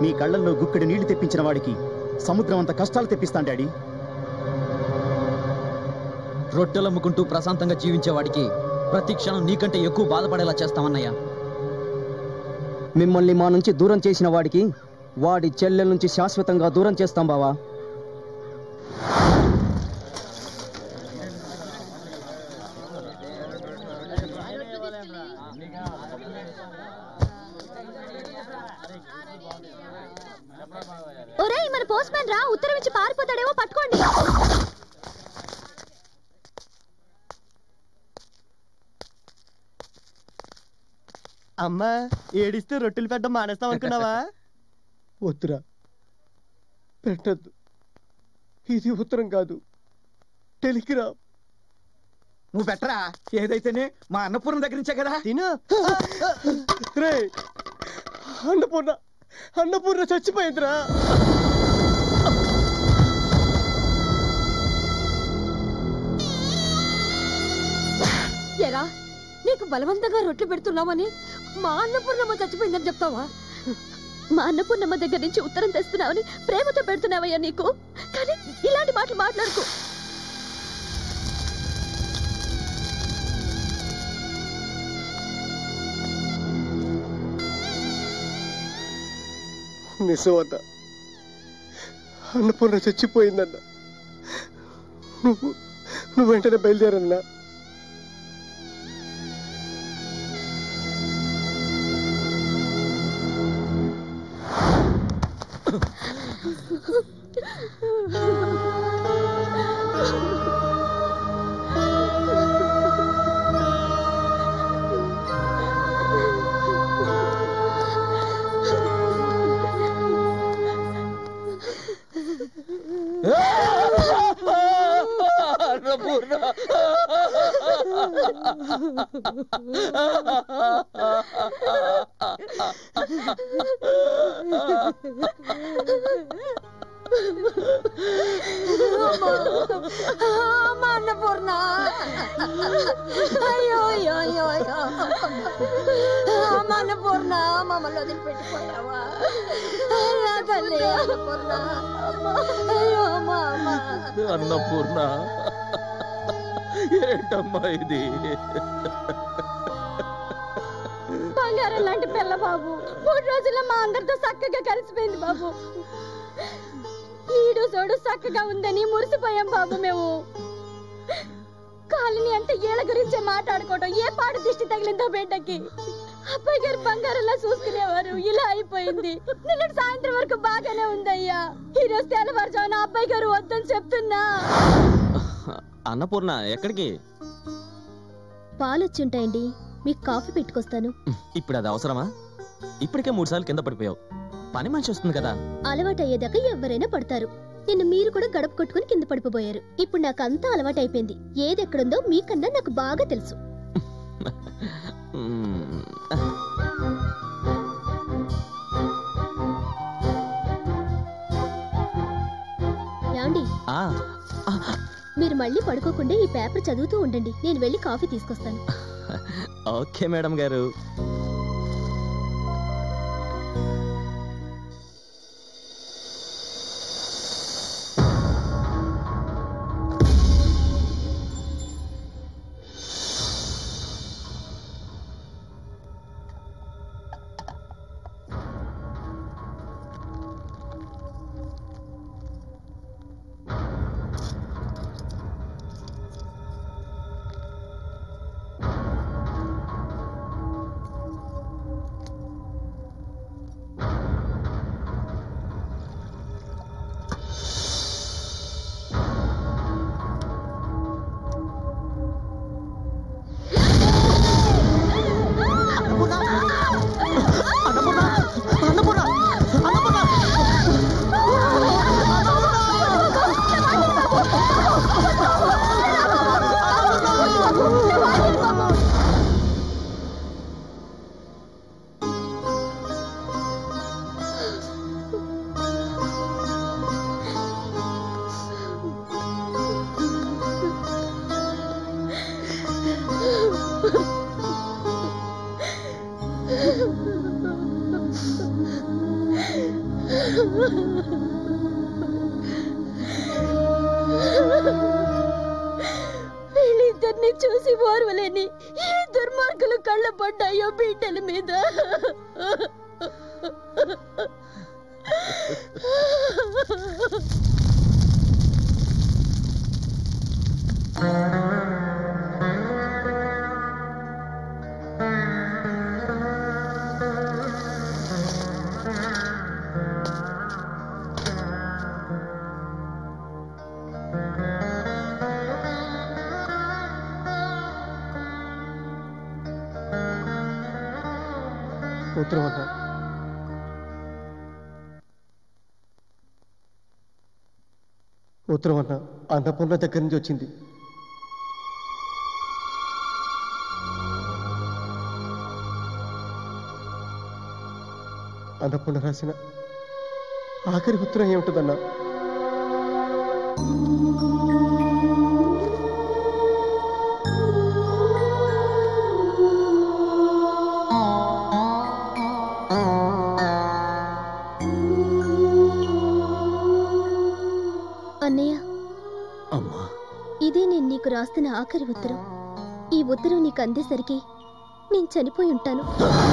నీ కళ్ళల్లో గుక్కడి నీళ్లు తెప్పించిన వాడికి సముద్రం అంత కష్టాలు తెప్పిస్తాను డాడీ రొట్టెలమ్ముకుంటూ ప్రశాంతంగా జీవించేవాడికి ప్రతి క్షణం నీకంటే ఎక్కువ బాధపడేలా చేస్తామన్నయ్య మిమ్మల్ని మా నుంచి దూరం చేసిన వాడికి వాడి చెల్లెల నుంచి శాశ్వతంగా దూరం చేస్తాం బావా ఒరేయ్ మన పోస్ట్ మ్యాన్ రా ఉత్తరం ఇచ్చి పారిపోతాడేమో పట్టుకోండి అమ్మా ఏడిస్తే రొట్టెలు పెట్టడం మానేస్తాం అనుకున్నావా వద్దురా పెట్టద్దు ఇది ఉత్తరం కాదు టెలిగ్రామ్ నువ్వు పెట్టరా ఏదైతేనే మా అన్నపూర్ణ దగ్గర నుంచే కదా తిను రే అన్నపూర్ణ అన్నపూర్ణ చచ్చిపోయిందిరా ఎరా నీకు బలవంతంగా రొట్టెలు పెడుతున్నామని మా అన్నపూర్ణమ్మ చచ్చిపోయిందని చెప్తావా మా అన్నపూర్ణమ్మ దగ్గర నుంచి ఉత్తరం తెస్తున్నావని ప్రేమతో పెడుతున్నావయ్యా నీకు కానీ ఇలాంటి మాటలు మాట్లాడుకో నిజమన్న అన్నపూర్ణ చచ్చిపోయిందన్న నువ్వు నువ్వు వెంటనే బయలుదేరన్నా మా అన్నపూర్ణ అయ్యో అయ్యో అయ్యో అయ్యో మా అన్నపూర్ణ మమ్మల్ని వదిలిపెట్టిపోయావా నా తల్లి అన్నపూర్ణ అయ్యో మా అమ్మ అన్నపూర్ణ ఏంటమ్మా ఇది బంగారం లాంటి పిల్ల బాబు మూడు రోజుల్లో మా అందరితో చక్కగా కలిసిపోయింది బాబు ఈడు సోడు చక్కగా ఉందని మురిసిపోయాం బాబు మేము కాలనీ అంటే ఏళ్ళ గురించే మాట్లాడుకోవడం ఏ పాడు దిష్టి తగిలిందో బిడ్డకి అబ్బాయి గారు బంగారంలా చూసుకునేవారు ఇలా అయిపోయింది నిన్న సాయంత్రం వరకు బాగానే ఉందయ్యా ఈ రోజు తెల్లవారుజామున అబ్బాయి గారు వద్దని చెప్తున్నా అన్నపూర్ణ ఎక్కడికి పాలు వచ్చుంటాయండి మీకు కాఫీ పెట్టుకొస్తాను ఇప్పుడు అది అవసరమా ఇప్పటికే మూడు సార్లు కింద పడిపోయావు పని మనిషి వస్తుంది కదా అలవాటు అయ్యేదాకా ఎవరైనా పడతారు నిన్న మీరు కూడా గడప కొట్టుకుని కింద పడిపోబోయారు ఇప్పుడు నాకు అంతా అలవాటు అయిపోయింది ఏది ఎక్కడుందో మీకన్నా నాకు బాగా తెలుసు మ్మ్. యాండి ఆ, మీరు మళ్ళీ పడుకోకుండా ఈ పేపర్ చదువుతూ ఉండండి నేను వెళ్ళి కాఫీ తీసుకొస్తాను ఓకే మేడం గారు అందరినీ చూసి ఓర్వలేని ఈ దుర్మార్గులు కళ్ళ పడ్డాయో బిడ్డల మీద ఉత్తరం అన్న ఉత్తరం అన్న అన్నపూర్ణ దగ్గర నుంచి వచ్చింది అన్నపూర్ణ రాసిన ఆఖరి ఉత్తరం ఏముంటుందన్నా అన్నయ్య అమ్మా ఇదే నేను నీకు రాస్తున్న ఆఖరి ఉత్తరం ఈ ఉత్తరం నీకు అందేసరికి నేను చనిపోయి ఉంటాను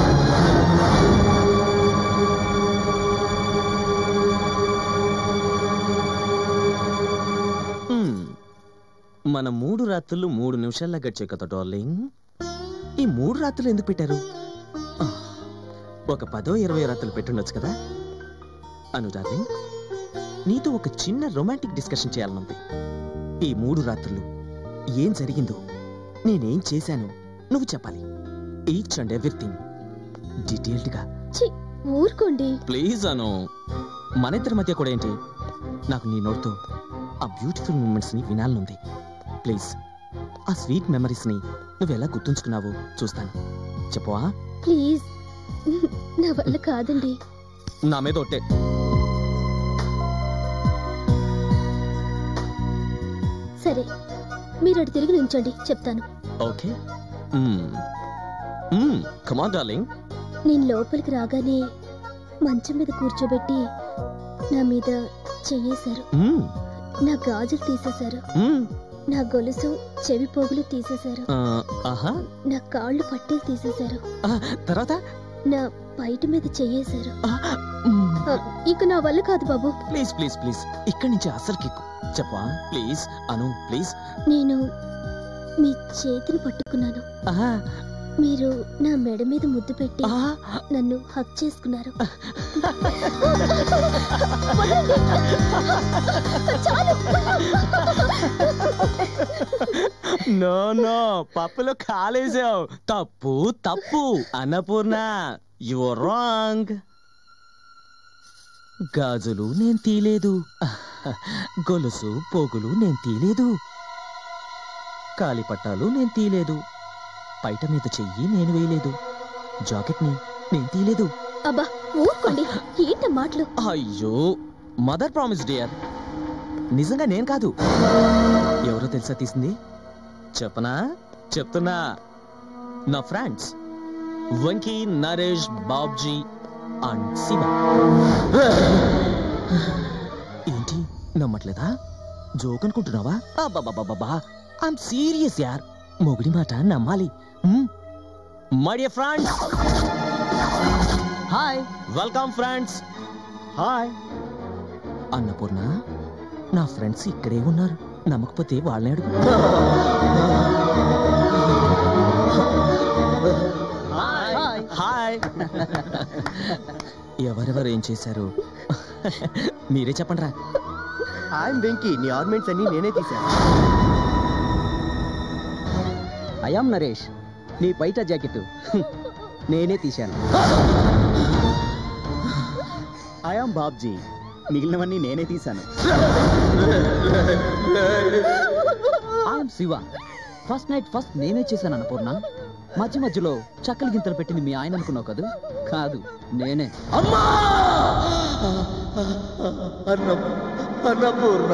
హ్మ్. మన మూడు రాత్రులు మూడు నిమిషాల్లో గడిచే కదా డార్లింగ్ ఈ మూడు రాత్రులు ఎందుకు పెట్టారు ఆ, ఒక పదో ఇరవై రాత్రులు పెట్టుండొచ్చు కదా అను డార్లింగ్ నీతో ఒక చిన్న రొమాంటిక్ డిస్కషన్ చేయాలనుంది ఈ మూడు రాత్రులు ఏం జరిగిందో నేనేం చేశాను నువ్వు చెప్పాలి ఈచ్ అండ్ ఎవ్రీథింగ్ డీటెయిల్డ్గా ఛీ ఊరుకోండి ప్లీజ్ అను మన ఇద్దరి మధ్య కూడా ఏంటి నాకు నీ నోటితో ఆ బ్యూటిఫుల్ మూమెంట్స్ ని వినాలనుంది ప్లీజ్ ఆ స్వీట్ మెమరీస్ ని నువ్వు ఎలా గుర్తుంచుకున్నావో చూస్తాను చెప్పవా ప్లీజ్ నా వల్ల కాదండి నా మీద ఒట్టే సరే మీరు అటు తిరిగి నుంచండి చెప్తాను ఓకే కమాన్ డార్లింగ్ నేను లోపలికి రాగానే మంచం మీద కూర్చోబెట్టి నా మీద చెయ్యేశారు నా గాజులు తీసేశారు నా గొలుసు చెవి పోగులు తీసేశారు ఆహా నా కాళ్ళు పట్టీలు తీసేశారు ఆ, తర్వాత నా బయట మీద చెయ్యేశారు ఆ, మ్మ్. ఆ, ఇక నా వల్ల కాదు బాబు ప్లీజ్ ప్లీజ్ ప్లీజ్ ఇక్కడి నుంచి అసలు కిక్కు చెప్పవా ప్లీజ్ అను ప్లీజ్ నేను మీ చేతిని పట్టుకున్నాను ఆహా మీరు నా మెడ మీద ముద్దు పెట్టి ఆహా నన్ను హక్ చేసుకున్నారు చాలు నో నో పప్పులో కాలేసావు తప్పు తప్పు అన్నపూర్ణ యువర్ రాంగ్ గాజులు నేను తీలేదు గొలుసు పోగులు నేను తీలేదు కాలిపట్టాలు నేను తీలేదు పైట మీద చెయ్యి నేను వేయలేదు జాకెట్ని నేను తీలేదు అబ్బా ఊరుకోండి ఏంట మాటలు అయ్యో మదర్ ప్రామిస్ డియర్ నిజంగా నేను కాదు ఎవరో తెలుసా తీసింది చెప్పనా చెప్తున్నా నా ఫ్రెండ్స్ వంకీ నరేష్ బాబ్జీ అండ్ శివ ఏంటి నమ్మట్లేదా జోక్ అనుకుంటున్నావా అబ్బాబాబాబా ఐఎమ్ సీరియస్ యార్ మొగుడి మాట నమ్మాలి my dear friends hi welcome friends hi Annapurna నా ఫ్రెండ్స్ ఇక్కడే ఉన్నారు నమ్మకపోతే వాళ్ళని అడుగు హాయ్ హాయ్ ఎవరెవరు ఏం చేశారు మీరే చెప్పండి రా ఐఎమ్ వెంకీ నీ ఆర్మెంట్స్ అన్ని నేనే తీశాను అయాం నరేష్ నీ బయట జాకెట్ నేనే తీశాను ఐఆమ్ బాబ్జీ మిగిలినవన్నీ నేనే తీశాను I'm Shiva first night first నేనే చేశాను అన్నపూర్ణ మధ్య మధ్యలో చక్కలు గింతలు పెట్టింది మీ ఆయన అనుకున్నావు కదా కాదు నేనే అన్న అన్నపూర్ణ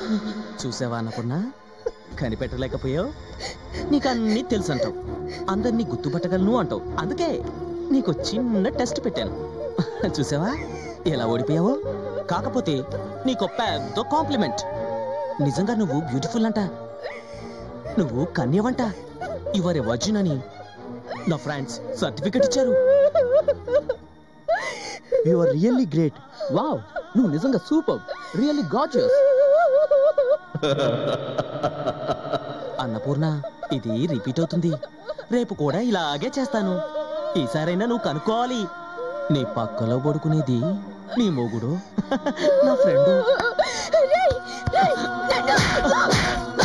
చూసావా అన్నపూర్ణ కనిపెట్టలేకపోయావు నీకు అన్నీ తెలుసు అంటావు అందరినీ గుర్తుపట్టగలను అంటావు అందుకే నీకు చిన్న టెస్ట్ పెట్టాను చూసావా ఎలా ఓడిపోయావో కాకపోతే నీకు పెద్ద కాంప్లిమెంట్ నిజంగా నువ్వు బ్యూటిఫుల్ అంట నువ్వు కన్యవంట ఇవరే వర్జిన్ అని నా ఫ్రెండ్స్ సర్టిఫికెట్ ఇచ్చారు you are really great wow నువ్వు నిజంగా సూపర్ రియల్లీ గార్జియస్ అన్నపూర్ణ ఇది రిపీట్ అవుతుంది రేపు కూడా ఇలాగే చేస్తాను ఈసారైనా నువ్వు కనుక్కోవాలి నీ పక్కలో పడుకునేది నీ మొగుడు నా ఫ్రెండు రేయ్, రేయ్, నన్ను-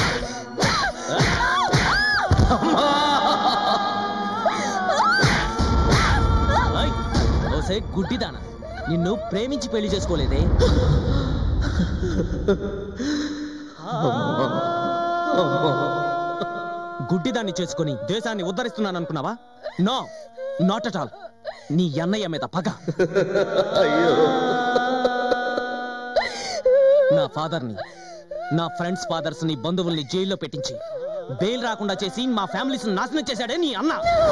ఐ, ఓసే గుడ్డిదానా నిన్ను ప్రేమించి పెళ్లి చేసుకోలేదే గుడ్డిదాన్ని చేసుకొని దేశాన్ని ఉద్ధరిస్తున్నాను అనుకున్నావా నో నాట్ అట్ ఆల్ నీ అన్నయ్య మీద పగ నా ఫాదర్ని నా ఫ్రెండ్స్ ఫాదర్స్ ని బంధువుల్ని జైల్లో పెట్టించి బెయిల్ రాకుండా చేసి మా ఫ్యామిలీస్ నాశనం చేశాడే నీ అన్న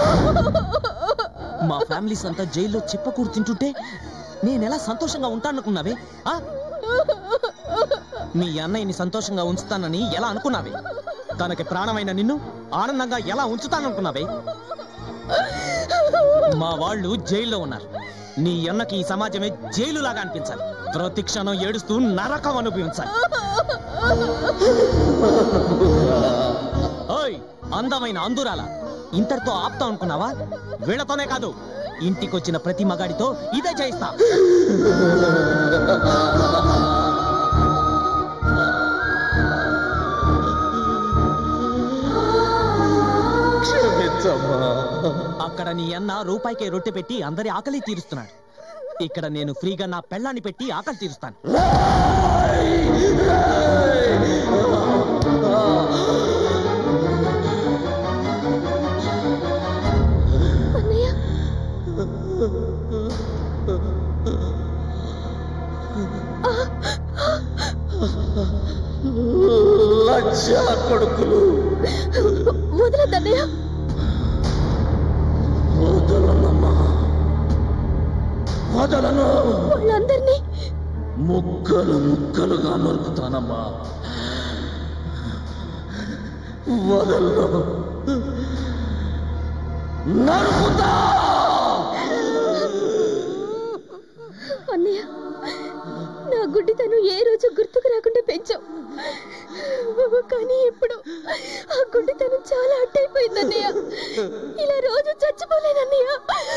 మా ఫ్యామిలీస్ అంతా జైల్లో చిప్పకూరు తింటుంటే నేనెలా సంతోషంగా ఉంటాననుకున్నావే ఆ? మీ అన్నయ్యని సంతోషంగా ఉంచుతానని ఎలా అనుకున్నావే తనకి ప్రాణమైన నిన్ను ఆనందంగా ఎలా ఉంచుతాననుకున్నావే మా వాళ్ళు జైల్లో ఉన్నారు నీ అన్నకి ఈ సమాజమే జైలు లాగా అనిపించాలి ప్రతి క్షణం ఏడుస్తూ నరకం అనుభవించాలి ఓయ్ అందమైన అందురాల ఇంతటితో ఆపుతా అనుకున్నావా వీళ్ళతోనే కాదు ఇంటికొచ్చిన ప్రతి మగాడితో ఇదే చేయిస్తా అక్కడ నీ అన్న రూపాయికే రొట్టె పెట్టి అందరి ఆకలి తీరుస్తున్నాడు ఇక్కడ నేను ఫ్రీగా నా పెళ్ళాన్ని పెట్టి ఆకలి తీరుస్తాను అన్నయ్య కొడుకులు వదలద్దన్నయ్య వదలనమ్మా వదలను వాళ్ళందరినీ ముక్కలు ముక్కలుగా నరుకుతానమ్మా వదలను నరుకుతా అన్నయ్య నా గుడ్డితను ఏ రోజు గుర్తుకు రాకుండా పెంచావు కానీ ఇప్పుడు ఆ గుడ్డితనం చాలా అట్టయిపోయింది అన్నయ్య ఇలా రోజు చచ్చిపోలేనన్నయ్య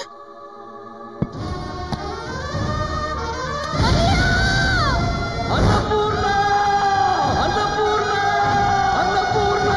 అన్నపూర్ణ అన్నపూర్ణ అన్నపూర్ణ